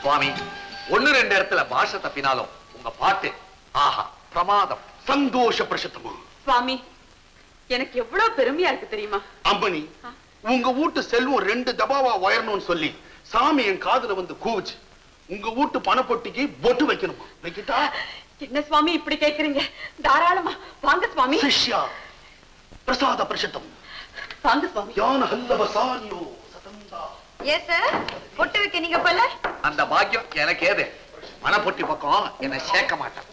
சுவாமி ஒண்ணு ரெண்டு இடத்துல பாஷை தப்பினாலும் உங்க பாட்டு ஆஹா பிரமாதம் சந்தோஷ பிரசத்தமா சுவாமி எனக்கு எவ்வளவு பெருமையா இருக்கு தெரியுமா அம்பனி உங்க வீட்டு செல்வம் ரெண்டு தபாவா உயரணும்னு சொல்லி சாமி என் காதுல வந்து கூவுச்சு உங்க வீட்டு பணப்பொட்டிக்கு பொட்டு வைக்கணுமா வைக்கிட்டா என்ன சுவாமி இப்படி கேக்குறீங்க தாராளமா வாங்க சுவாமி சிஷ்யா பிரசாத பிரசத்தம் வாங்க சுவாமி யான ஹல்லவ சாரியோ சதந்தா ஏ சார் பொட்டு வைக்க நீங்க போல அந்த பாக்கியம் எனக்கு ஏது மனப்பொட்டி பக்கம் என்னை சேர்க்க மாட்டான்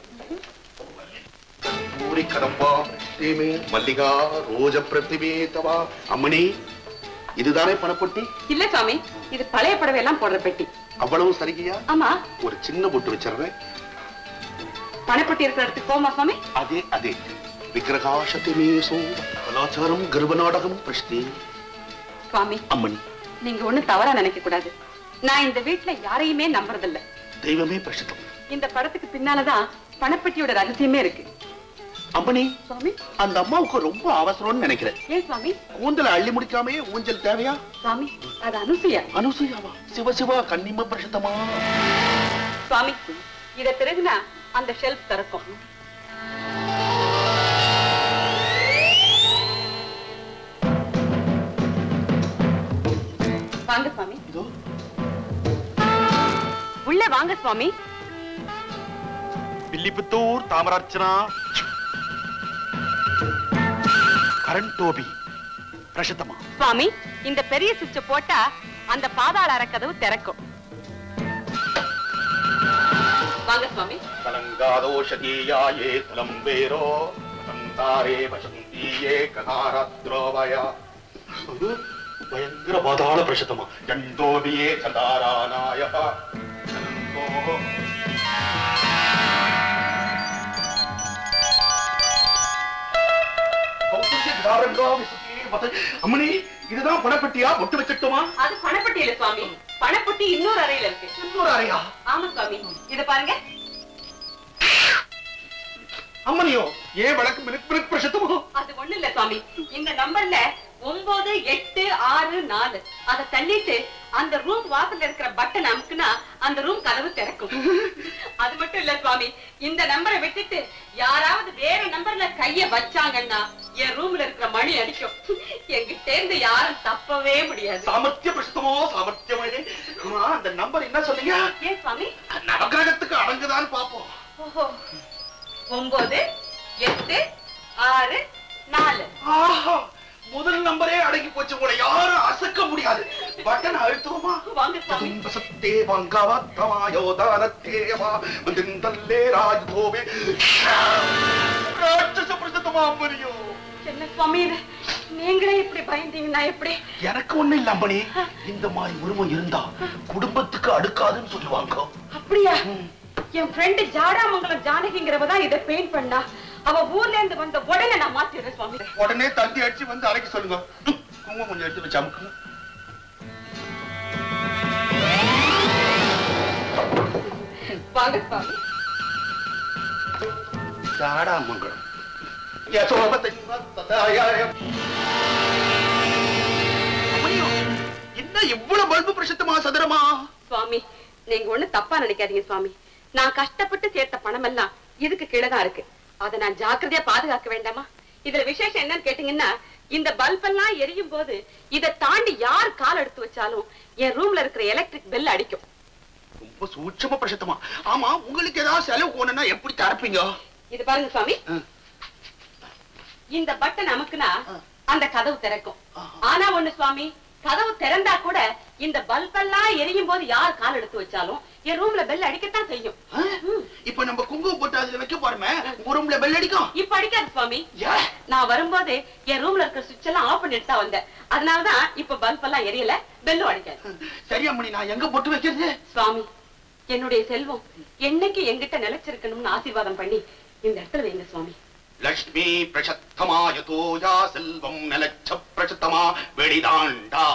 பூரி கடம்பா தீமே மல்லிகா ரோஜ பிரதிமே தவா அம்மணி இதுதானே பணப்பொட்டி இல்ல சுவாமி இது பழைய புடவை எல்லாம் போடுற பெட்டி அவ்வளவு சரிகையா ஆமா ஒரு சின்ன பொட்டு வச்சிடுறேன் பணப்பட்டி இருக்கிற இடத்துக்கு போமா சுவாமி அதே அதே விக்கிரகாசத்திமேசோ கலாச்சாரம் கர்வ நாடகம் பிரஷ்டி சுவாமி அம்மணி நீங்க ஒண்ணும் தவறா நினைக்க கூடாது நான் இந்த வீட்டுல யாரையுமே நம்புறதில்ல தெய்வமே பிரசித்தம் இந்த படத்துக்கு பின்னாலதான் பணப்பட்டியோட ரகசியமே இருக்கு அம்மணி சுவாமி அந்த அம்மாவுக்கு ரொம்ப அவசரம்னு நினைக்கிறேன் ஏன் சுவாமி கூந்தல அள்ளி முடிக்காமே ஊஞ்சல் தேவையா சுவாமி அது அனுசையா அனுசூயாவா சிவ சிவா கன்னிம பிரசித்தமா சுவாமி இத பிறகுனா அந்த ஷெல்ஃப் திறக்கும் வாங்க சுவாமி இதோ உள்ள வாங்க சுவாமி வில்லிபுத்தூர் தாமரார்ச்சனா கரண் டோபி பிரசித்தமா சுவாமி இந்த பெரிய சுவிட்ச போட்டா அந்த பாதாள அறக்கதவு திறக்கும் வாங்க சுவாமி கலங்காதோஷதீயாயே தலம்பேரோ கந்தாரே வசந்தீயே கதாரத்ரோவயா பயங்கர பாதாள பிரசித்தமா ஜண்டோபியே சதாரானாய ஜந்தோ அம்மணி இதுதான் பணப்பட்டியா பொட்டு வச்சுட்டுமா அது பணப்பட்டி இல்ல சுவாமி பணப்பட்டி இன்னொரு அறையில இருக்கு இன்னொரு அறையா ஆமா சுவாமி இத பாருங்க அம்மனியோ ஏன் வழக்கு மினுக்கு மினுக்கு பிரசித்தமோ அது ஒண்ணு இல்ல சுவாமி இந்த நம்பர்ல ஒன்பது எட்டு ஆறு நாலு அத தள்ளிட்டு அந்த ரூம் வாசல்ல இருக்கிற பட்டன் அமுக்குனா அந்த ரூம் கதவு திறக்கும் அது மட்டும் இல்ல சுவாமி இந்த நம்பரை விட்டுட்டு யாராவது வேற நம்பர்ல கைய வச்சாங்கன்னா என் ரூம்ல இருக்கிற மணி அடிக்கும் எங்கிட்ட இருந்து யாரும் தப்பவே முடியாது சாமர்த்திய பிரசித்தமோ சாமர்த்தியமே ஆமா அந்த நம்பர் என்ன சொன்னீங்க ஏன் சுவாமி நவகிரகத்துக்கு அடங்குதான்னு பாப்போம் ஓஹோ ஒன்பது எட்டு ஆறு நாலு ஆஹா முதல் நம்பரே அடங்கி போச்சு உங்களை யாரும் அசக்க முடியாது பட்டன் அழுத்துவோமா வாங்க சுவாமி சத்தே வாங்காவாத்தமாயோதானத்தேவா மந்திந்தல்லே ராஜ்கோவே ராட்சச பிரசித்தமா அம்பரியோ என்ன சுவாமி இது நீங்களே இப்படி பயந்தீங்கன்னா எப்படி எனக்கு ஒண்ணு இல்ல அம்பனி இந்த மாதிரி உருவம் இருந்தா குடும்பத்துக்கு அடுக்காதுன்னு சொல்லுவாங்க அப்படியா என் ஃப்ரெண்டு ஜாடாமங்கலம் ஜானகிங்கிறவ தான் இதை பெயிண்ட் பண்ணா அவ ஊர்ல இருந்து வந்த உடனே நான் மாத்திடுறேன் சுவாமி உடனே தந்தி அடிச்சு வந்து அரைக்க சொல்லுங்க ம், குங்குமம் கொஞ்சம் எடுத்து வச்சு அமுக்குங்க வாங்க சுவாமி ஜாடாமங்கலம் யசோபதன்வத்ததாயாயம். அம்மனியோ, என்ன இவ்வளவு பல்பு பிரசித்தமா சதுரமா சுவாமி நீங்க ஒண்ணு தப்பா நினைக்காதீங்க சுவாமி நான் கஷ்டப்பட்டு சேர்த்த பணம் எல்லாம் இதுக்கு கீழே தான் இருக்கு அதை நான் ஜாக்கிரதையா பாதுகாக்க வேண்டாமா இதுல விசேஷம் என்னன்னு கேட்டீங்கன்னா இந்த பல்ப் எல்லாம் எரியும் போது இதை தாண்டி யார் கால் எடுத்து வச்சாலும் என் ரூம்ல இருக்கிற எலக்ட்ரிக் பெல் அடிக்கும் ரொம்ப சூட்சமா பிரசித்தமா ஆமா உங்களுக்கு ஏதாவது செலவு போனா எப்படி தரப்பீங்க இது பாருங்க சுவாமி ஆ. இந்த பட்டன் அமுக்குனா ஆ. அந்த கதவு திறக்கும் ஆஹா. ஆனா ஒண்ணு சுவாமி கதவு திறந்தா கூட இந்த பல்ப் எல்லாம் எரியும் போது யார் கால் எடுத்து வச்சாலும் என் ரூம்ல பெல் அடிக்கத்தான் செய்யும் ஆ? இப்ப நம்ம குங்குமம் போட்டு அதுல வைக்க போறோமே உங்க ரூம்ல பெல் அடிக்கும் இப்ப அடிக்காது சுவாமி ஏன்? நான் வரும்போது என் ரூம்ல இருக்கிற சுவிட்ச் எல்லாம் ஆஃப் பண்ணிட்டு தான் வந்தேன் அதனாலதான் இப்ப பல்ப் எல்லாம் எரியல பெல்லும் அடிக்காது சரி அம்மணி நான் எங்க போட்டு வைக்கிறது சுவாமி என்னுடைய செல்வம் என்னைக்கு எங்கிட்ட நிலைச்சிருக்கணும்னு ஆசீர்வாதம் பண்ணி இந்த இடத்துல வைங்க சுவாமி லக்ஷ்மி பிரசத்தமா யதோயா செல்வம் நலச்ச பிரசத்தமா வெளிதாண்டா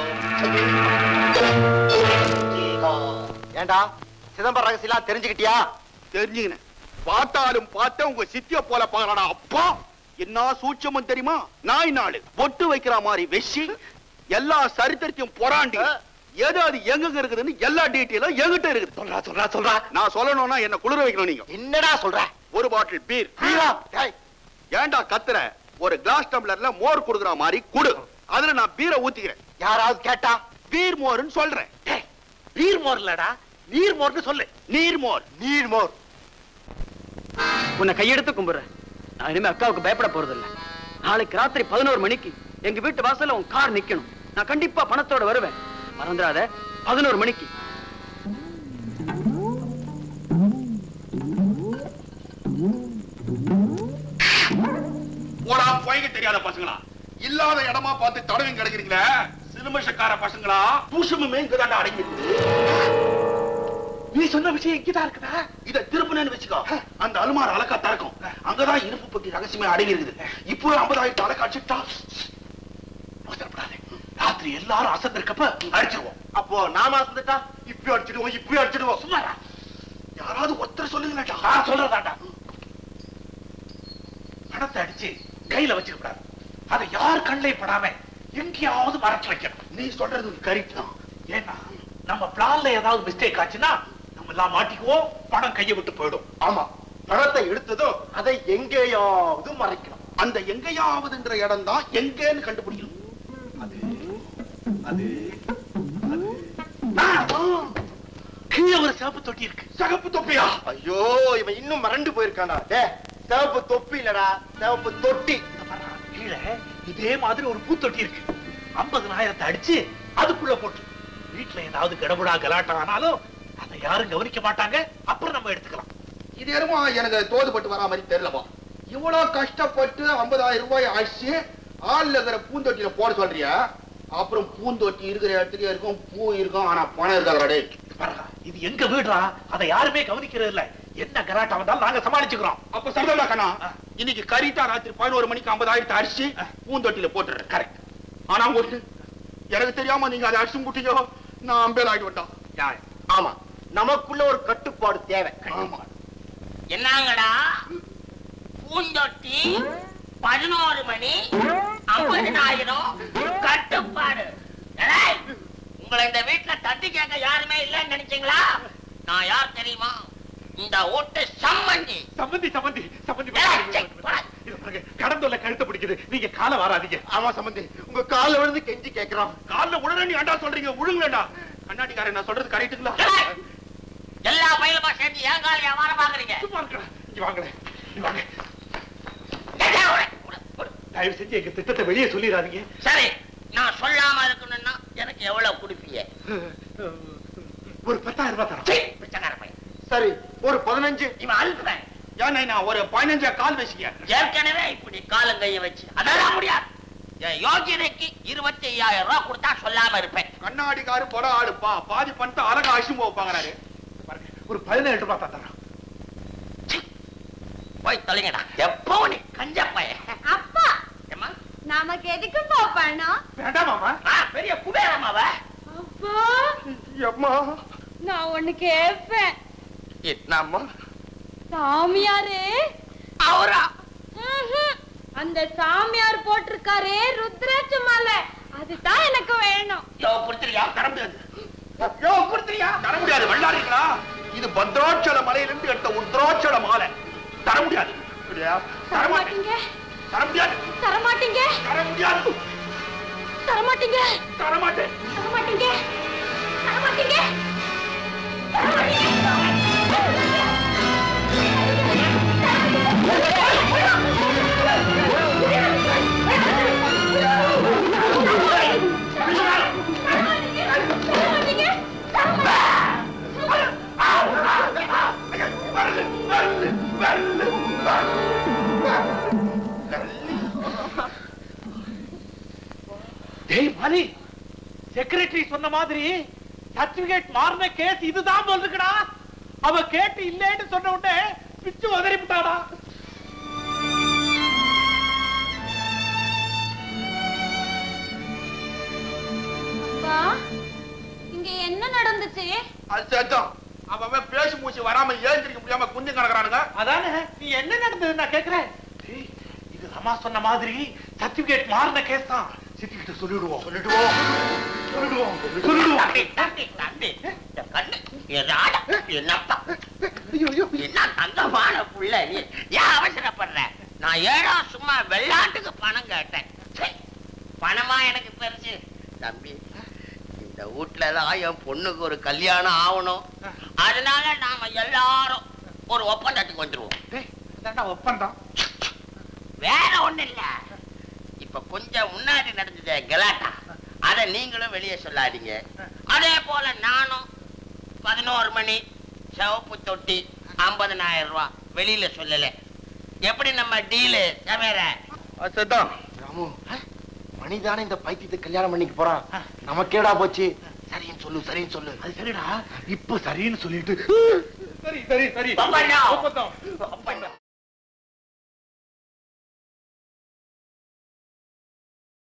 ஏண்டா சிதம்பரம் ரகசியெல்லாம் தெரிஞ்சுக்கிட்டியா தெரிஞ்சுக்கினேன் பார்த்தாலும் பார்த்தேன் உங்க சித்திய போல பாக்கலடா அப்பா என்ன சூட்சமும் தெரியுமா நாய் நாள் பொட்டு வைக்கிற மாதிரி வெச்சி எல்லா சரித்திரத்தையும் பொறாண்டி எது அது எங்கெங்க இருக்குதுன்னு எல்லா டீட்டெயிலும் என்கிட்ட இருக்குது சொல்றா சொல்றா சொல்றா நான் சொல்லணும்னா என்ன குளிர வைக்கணும் நீங்க என்னடா சொல்ற ஒரு பாட்டில் பீர் வீரா, டேய், ஏன்டா கத்துற ஒரு கிளாஸ் டம்ளர்ல மோர் குடுக்குற மாதிரி குடு அதுல நான் பீரை ஊத்திக்கிறேன் யாராவது கேட்டா பீர் மோர்னு சொல்றேன் டேய், நீர் மோர் இல்லடா நீர் மோர்னு சொல்லு நீர் மோர் நீர் மோர் உன்னை கையெடுத்து கும்பிடுறேன் நான் இனிமே அக்காவுக்கு பயப்பட போறது இல்ல நாளைக்கு ராத்திரி பதினோரு மணிக்கு எங்க வீட்டு வாசல்ல உன் கார் நிக்கணும் நான் கண்டிப்பா பணத்தோட வருவேன் மறந்துடாத பதினோரு மணிக்கு போடா போய்க தெரியாத பசங்களா இல்லாத இடமா பார்த்து தடவையும் கிடைக்கிறீங்களே சிலுமிஷக்கார பசங்களா தூஷமுமே இங்கதான் அடங்கி இருக்குது நீ சொன்ன விஷயம் இங்கதான் இருக்குதா இத திருப்பினு வச்சுக்கோ அந்த அலுமார் அலக்கா திறக்கும் அங்கதான் இருப்பு பெட்டி ரகசியமே அடங்கி இருக்குது இப்போ ஐம்பதாயிரத்து அலக்கா அடிச்சுட்டா அவசரப்படாதே ராத்திரி எல்லாரும் அசந்திருக்கப்ப அடிச்சிருவோம் அப்போ நாம அசந்துட்டா இப்படி அடிச்சிடுவோம் இப்படி அடிச்சிடுவோம் சும்மாடா யாராவது ஒருத்தர் சொல்லுங்களேடா நான் சொல்றதாண்டா பணத்தை அடிச்சு கையில வச்சுக்க கூடாது அதை யார் கண்ணிலையும் படாம எங்கேயாவது மறைச்சு வைக்கணும் நீ சொல்றது கரெக்ட் தான் ஏன்னா நம்ம பிளான்ல ஏதாவது மிஸ்டேக் ஆச்சுன்னா நம்ம எல்லாம் மாட்டிக்குவோம் பணம் கையை விட்டு போயிடும் ஆமா பணத்தை எடுத்ததும் அதை எங்கேயாவது மறைக்கணும் அந்த எங்கேயாவதுன்ற இடம் தான் எங்கேன்னு கண்டுபிடிக்கணும் அது அது அது ஆ, ஆ. கீழே ஒரு சிவப்பு தொட்டி இருக்கு சகப்பு தொப்பியா ஐயோ இவன் இன்னும் மறந்து போயிருக்கானா டே சிவப்பு தொப்பி இல்லடா சிவப்பு தொட்டி கீழே இதே மாதிரி ஒரு பூத்தொட்டி இருக்கு ஐம்பதுனாயிரத்தை அடிச்சு அதுக்குள்ள போட்டு வீட்டுல ஏதாவது கடவுடா கலாட்டம் ஆனாலும் அதை யாரும் கவனிக்க மாட்டாங்க அப்புறம் நம்ம எடுத்துக்கலாம் இது என்னமோ எனக்கு தோதுபட்டு வரா மாதிரி தெரியலப்பா இவ்வளவு கஷ்டப்பட்டு ஐம்பதாயிரம் ரூபாய் ஆச்சு ஆள்ல இருக்கிற பூந்தொட்டியில போட சொல்றியா அப்புறம் பூந்தொட்டி இருக்கிற இடத்துலயே இருக்கும் பூ இருக்கும் ஆனா பணம் இருக்காதுடா டேய் பாருங்க, இது எங்க வீடுடா அதை யாருமே கவனிக்கிறது இல்ல என்ன கலாட்டம் வந்தாலும் நாங்க சமாளிச்சுக்கிறோம் அப்ப சரிதா கண்ணா ஆ. இன்னைக்கு கரிட்டா ராத்திரி பதினோரு மணிக்கு ஐம்பதாயிரத்தை அடிச்சு ஆ. பூந்தொட்டியில போட்டுறேன் கரெக்ட் ஆனா ஒரு எனக்கு தெரியாம நீங்க அதை அடிச்சு முட்டியோ நான் அம்பேல் ஆகி விட்டான் ஆமா நமக்குள்ள ஒரு கட்டுப்பாடு தேவை ஆமா என்னங்கடா பூந்தொட்டி பதினோரு மணி ஐம்பதினாயிரம் கட்டுப்பாடு ஏய், உங்களை இந்த வீட்டுல தட்டி கேட்க யாருமே இல்லைன்னு நினைச்சீங்களா நான் யார் தெரியுமா இந்த ஓட்டு சம்மந்தி சம்பந்தி சம்பந்தி சம்பந்தி ஏய், சே, போடா. இது பாருங்க, கடந்தொல்ல கழுத்தை பிடிக்குது நீங்க காலை வராதீங்க ஆமா சம்பந்தி உங்க கால்ல விழுந்து கெஞ்சி கேக்குறோம் கால்ல உடனே நீ ஆண்டா சொல்றீங்க விழுங்களேண்டா கண்ணாடிக்காரன் நான் சொல்றது கரெக்ட்டுங்களா ஏய், எல்லா பயிலுமா சேர்ந்து ஏன் கால வியாபாரம் பாக்குறீங்க சும்மா இருக்கடா. இங்க வாங்களேன் இங்க வாங்க ஏய், ஏய், விடு, விடு, விடு. தயவு செஞ்சு எங்க திட்டத்தை வெளியே சொல்லிடாதீங்க சரி நான் சொல்லாம இருக்கணும்னா எனக்கு எவ்வளவு கொடுப்பீங்க ஒரு பத்தாயிரம் ரூபாய் தரோம் சீ, பிச்சைக்கார பையன் சரி ஒரு பதினஞ்சு இவன் அல்பன் ஏன் நான் ஒரு பதினஞ்சா கால் வச்சுக்க ஏற்கனவே இப்படி காலங்கைய வச்சு அதெல்லாம் முடியாது என் யோகிதைக்கு இருபத்தி ஐயாயிரம் ரூபாய் கொடுத்தா சொல்லாம இருப்பேன் கண்ணாடிக்காரு பட ஆளுப்பா பாதி பண்ணிட்டு அழகா அசிம் போப்பாங்கிறாரு பாருங்க, ஒரு பதினேழு ரூபாய் தான் தரோம் போய் தொலைங்கடா எப்போ நீ கஞ்ச பையன் அப்பா ஏம்மா? நமக்கு எதுக்கு பாப்பானா வேண்டாம் மாமா ஆ, பெரிய குபேரமாவ அப்பா அம்மா நான் ஒண்ணு கேட்பேன் என்னம்மா சாமியாரே அவரா ம்ஹும். அந்த சாமியார் போட்டிருக்காரே ருத்ராட்ச மாலை அதுதான் எனக்கு வேணும் யோ புரித்துறியா தர முடியாது யோ, கொடுத்துறியா? தர முடியாது வெள்ளாரிங்களா இது பத்ராட்சல மலையிலிருந்து எடுத்த உத்ராட்சல மாலை தர முடியாது தர மாட்டேன் தரமாட்டீங்க தர முடியாது தரமாட்டீங்க தர முடியாது தரமாட்டீங்க தர மாட்டேன் தரமாட்டீங்க தரமாட்டீங்க டேய் மாலி செக்ரட்டரி சொன்ன மாதிரி சர்டிபிகேட் மாறின கேஸ் இதுதான் சொல்லுங்கடா அவ கேட்டு இல்லைன்னு சொன்ன உடனே பிச்சு உதறி விட்டாடா அப்பா இங்க என்ன நடந்துச்சு அது சேர்த்தோம் அவன் அவன் பேசி மூச்சு வராம ஏந்திரிக்க முடியாம குந்தி கிடக்குறானுங்க அதானே நீ என்ன நடந்தது நான் கேக்குறேன் டேய், இது ரமா சொன்ன மாதிரி சர்டிபிகேட் மாறின கேஸ் தான் சித்திக்கிட்ட சொல்லிடுவோம் சொல்லிடுவோம் சொல்லிடுவோம் சொல்லிடுவோம் தம்பி தம்பி தம்பி இந்த கண்ணு எதாடா என்னப்பா ஐயோ ஐயோ என்ன தங்கமான புள்ள நீ ஏன் அவசரப்படுற நான் ஏடா சும்மா வெள்ளாட்டுக்கு பணம் கேட்டேன் ச்சே, பணமா எனக்கு பெருசு தம்பி இந்த வீட்டுல தான் என் பொண்ணுக்கு ஒரு கல்யாணம் ஆகணும் அதனால நாம எல்லாரும் ஒரு ஒப்பந்தத்துக்கு வந்துருவோம் டேய் அதான்டா ஒப்பந்தம் வேற ஒண்ணு இல்ல இப்ப கொஞ்சம் முன்னாடி நடந்தது கலாட்டா அத நீங்களும் வெளியே சொல்லாதீங்க அதே போல நானும் பதினோரு மணி சிவப்பு தொட்டி ஐம்பதனாயிரம் ரூபாய் வெளியில சொல்லல எப்படி நம்ம டீலு தவிர அதான் ராமு மணிதானே இந்த பைத்தியத்தை கல்யாணம் பண்ணிக்க போறான் நமக்கேடா போச்சு சரின்னு சொல்லு சரின்னு சொல்லு அது சரிடா இப்ப சரின்னு சொல்லிட்டு சரி சரி சரி ஒப்பந்தம். ஒப்பந்தம் ஒப்பந்தம்